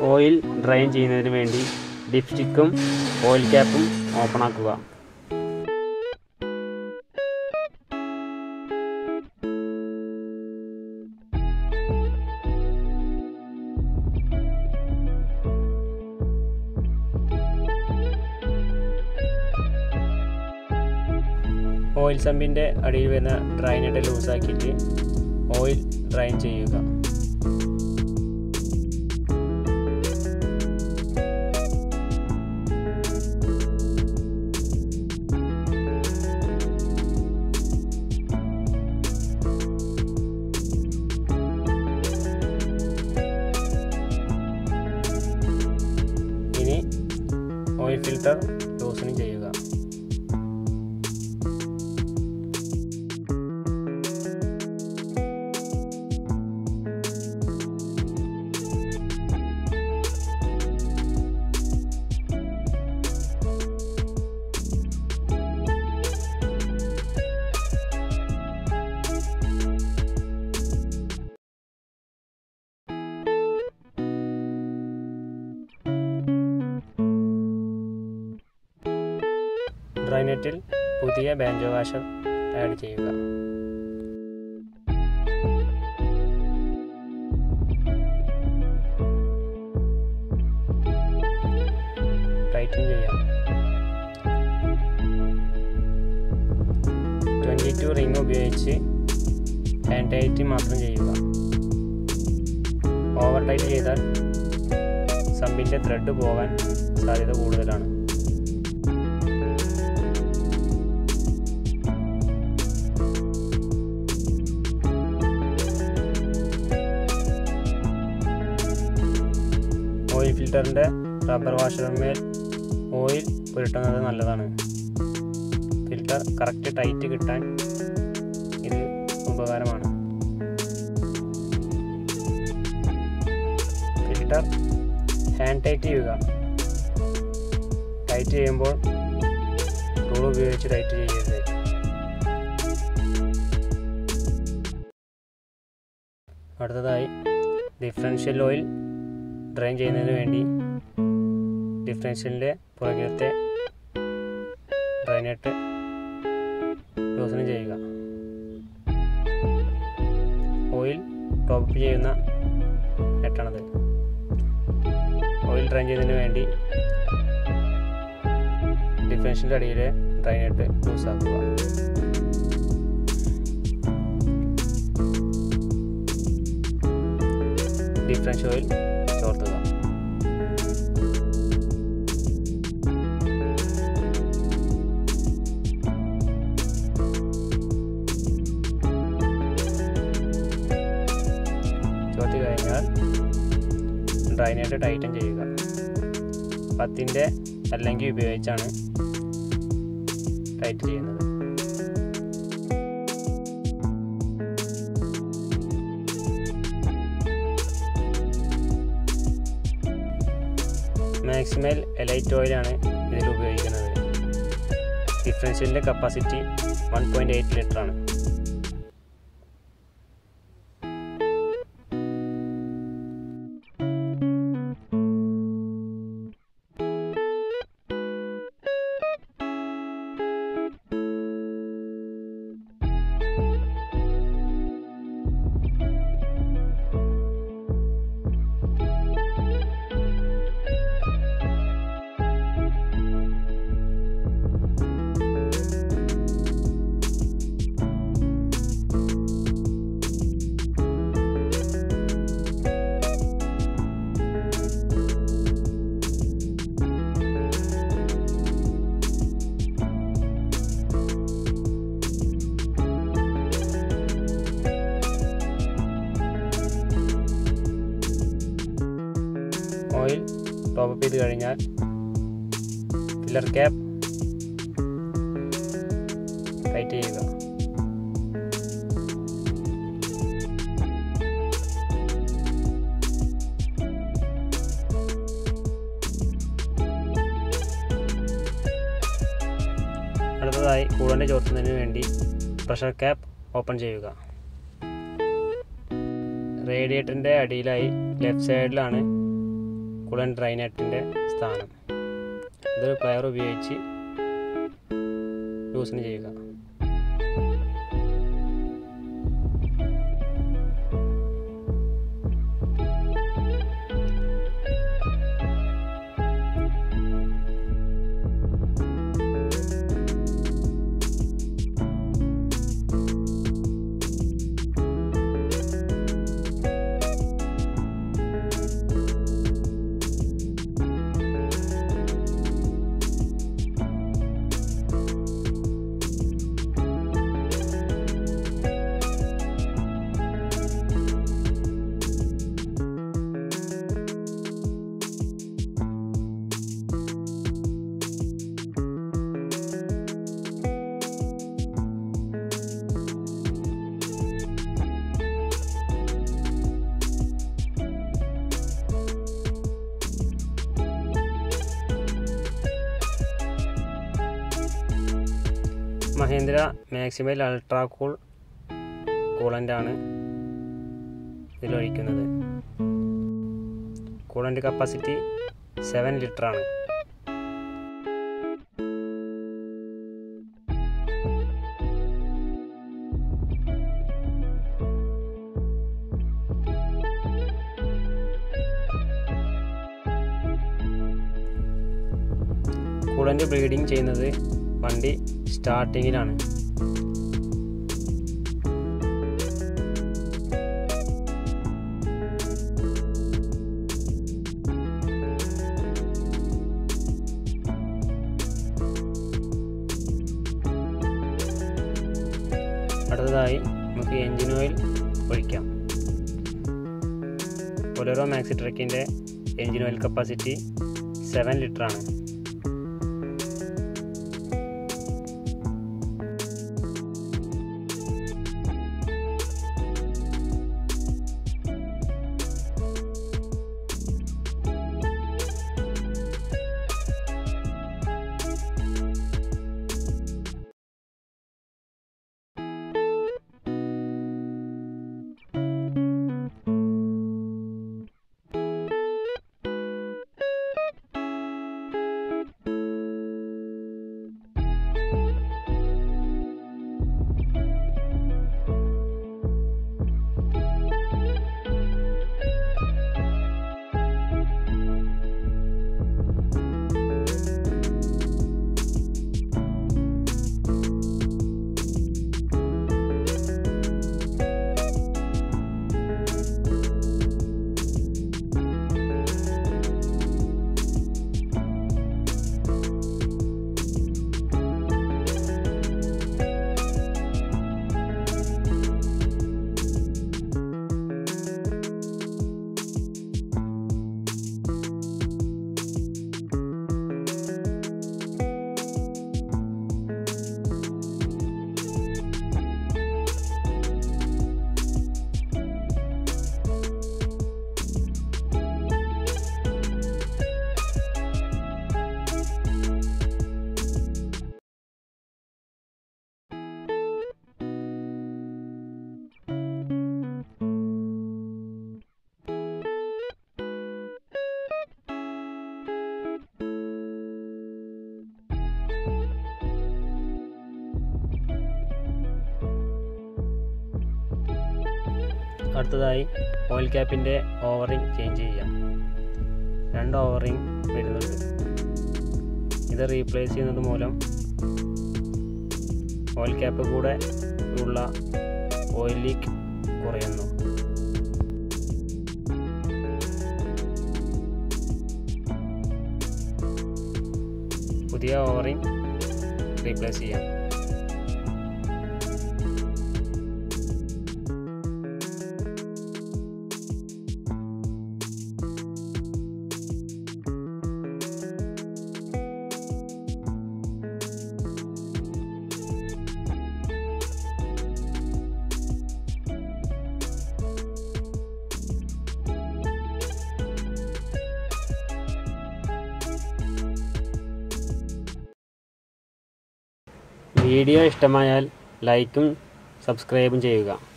oil drain ചെയ്യുന്നതിന് വേണ്ടി ഡിപ്സ്റ്റിക്കും ഓയിൽ ക്യാപ്പും ഓപ്പൺ ആക്കുക ഓയിൽ സമ്പിൻ്റെ അടിയിൽ വരുന്ന ഡ്രൈനറ്റ് ലൂസാക്കിയിട്ട് ഓയിൽ ഡ്രൈൻ ചെയ്യുക ഇനി ഓയിൽ ഫിൽറ്റർ ലൂസണിങ് ചെയ്യുക ഡ്രൈനെറ്റിൽ പുതിയ ബാൻജോ വാഷർ ആഡ് ചെയ്യുക ടൈറ്റൻ ചെയ്യാം ട്വൻറ്റി ടു റിംഗ് ഉപയോഗിച്ച് ഹാൻഡ് ടൈറ്റ് മാത്രം ചെയ്യുക ഓവർ ടൈറ്റ് ചെയ്താൽ സമ്പിൻ്റെ ത്രെഡ് പോകാൻ സാധ്യത കൂടുതലാണ് ഓയിൽ ഫിൽറ്ററിൻ്റെ റബ്ബർ വാഷറിന്മേൽ ഓയിൽ പുരട്ടുന്നത് നല്ലതാണ് ഫിൽറ്റർ കറക്റ്റ് ടൈറ്റ് കിട്ടാൻ ഇത് ഉപകാരമാണ് ഫിൽറ്റർ ഹാൻഡ് ടൈറ്റ് ചെയ്യുക ടൈറ്റ് ചെയ്യുമ്പോൾ ടൂൾ ഉപയോഗിച്ച് ടൈറ്റ് ചെയ്യരുത് അടുത്തതായി ഡിഫറൻഷ്യൽ ഓയിൽ ഡ്രെയിൻ ചെയ്യുന്നതിന് വേണ്ടി ഡിഫറൻഷ്യലിൻ്റെ പുറകിലത്തെ ഡ്രൈനെട്ട് ലൂസൺ ചെയ്യുക ഓയിൽ ടോപ്പ് ചെയ്യുന്ന നെറ്റാണത് ഓയിൽ ഡ്രൈൻ ചെയ്യുന്നതിന് വേണ്ടി ഡിഫറൻഷ്യലിൻ്റെ അടിയിലെ ഡ്രൈനെട്ട് ലൂസാക്കുക ഡിഫറൻഷ്യൽ ഓയിൽ ചോർത്തുക ചോർത്തി കഴിഞ്ഞാൽ ഡ്രൈനായിട്ട് ടൈറ്റൻ ചെയ്യുക പത്തിൻ്റെ അല്ലെങ്കിൽ ഉപയോഗിച്ചാണ് ടൈറ്റ് ചെയ്യുന്നത് മാക്സിമൽ എലൈറ്റ് ഓയിലാണ് ഇതിൽ ഉപയോഗിക്കുന്നത് ഡിഫറൻഷ്യലിൻ്റെ capacity one point eight litre ആണ് ഓയിൽ ടോപ്പ് ചെയ്ത് കഴിഞ്ഞാൽ ഫില്ലർ ക്യാപ്പ് ടൈറ്റ് ചെയ്യുക അടുത്തതായി കൂളൻ്റെ ചോർത്തുന്നതിന് വേണ്ടി പ്രഷർ ക്യാപ്പ് ഓപ്പൺ ചെയ്യുക റേഡിയേറ്ററിൻ്റെ അടിയിലായി ലെഫ്റ്റ് സൈഡിലാണ് കൂളൻ ഡ്രൈനറ്റിൻ്റെ സ്ഥാനം ഇതൊരു പ്ലെയർ ഉപയോഗിച്ച് ലൂസിന് ചെയ്യുക മഹേന്ദ്ര മാക്സിമൽ അൾട്രാ കൂൾ കൂളൻ്റാണ് ഇതിലൊഴിക്കുന്നത് കൂളൻ്റ് കപ്പാസിറ്റി സെവൻ ലിറ്ററാണ് കൂളൻ്റ് ബ്ലീഡിങ് ചെയ്യുന്നത് വണ്ടി സ്റ്റാർട്ടിങ്ങിലാണ് അടുത്തതായി നമുക്ക് എൻജിൻ ഓയിൽ ഒഴിക്കാം ബൊലേറോ മാക്സി ട്രക്കിൻ്റെ എൻജിൻ ഓയിൽ കപ്പാസിറ്റി സെവൻ ലിറ്ററാണ് അടുത്തതായി ഓയിൽ ക്യാപ്പിൻ്റെ ഓവറിങ് ചേഞ്ച് ചെയ്യാം രണ്ട് ഓവറിങ് വരുന്നുണ്ട് ഇത് റീപ്ലേസ് ചെയ്യുന്നത് മൂലം ഓയിൽ ക്യാപ്പ് കൂടെ ഉള്ള ഓയിൽ ലീക്ക് കുറയുന്നു പുതിയ ഓവറിങ് റീപ്ലേസ് ചെയ്യാം വീഡിയോ ഇഷ്ടമായാൽ ലൈക്കും സബ്സ്ക്രൈബും ചെയ്യുക